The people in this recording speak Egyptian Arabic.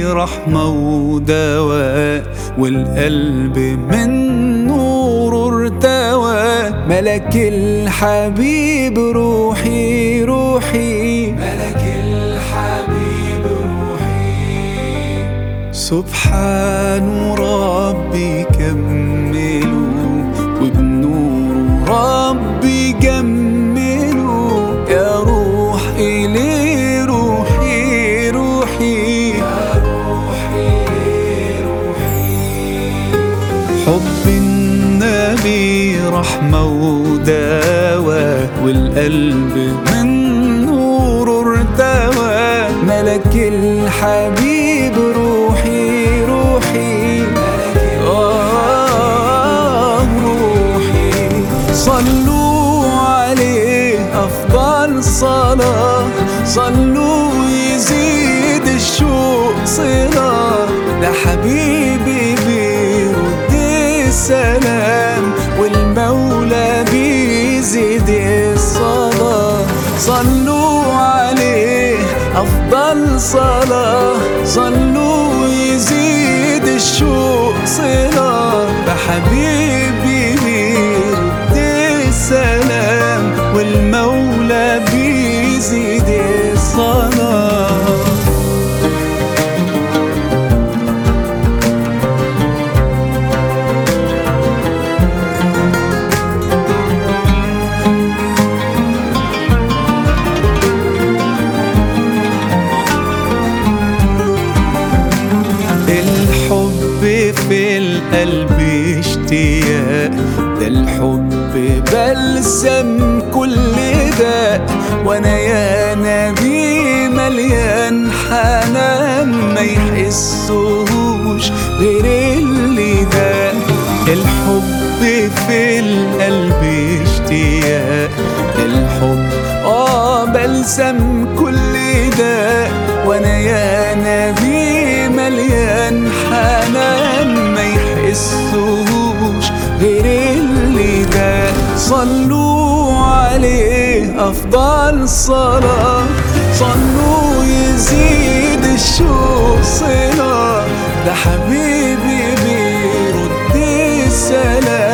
رحمة ودواء والقلب من نوره ارتوى ملك الحبيب روحي روحي ملك الحبيب روحي سبحان ربي كملوا وبنور ربي جملوا يا روح إلي روحي روحي يا روحي روحي حب النبي رحمة ودواء والقلب من نوره ارتوى ملك الحبيب روحي روحي آه روحي صلوا عليه أفضل صلاة صلوا يزيد الشوق صلاة ده حبيبي بيرد السلام والمولى بيزيد الصلاة صلوا عليه أفضل صلاة صلوا يزيد الشوق صلاة بحبيبي بيرد السلام والمولى بيزيد الصلاة الحب في القلب اشتياق ده الحب بلسم كل داء وانا يا نبي مليان حنان ما يحسوش غير اللي ده الحب في القلب اشتياق ده الحب اه بلسم كل داء وانا يا نبي مليان حنان ما يحسوش غير اللي ده صلوا عليه افضل صلاه صلوا يزيد الشوق صلاه ده حبيبي بيرد السلام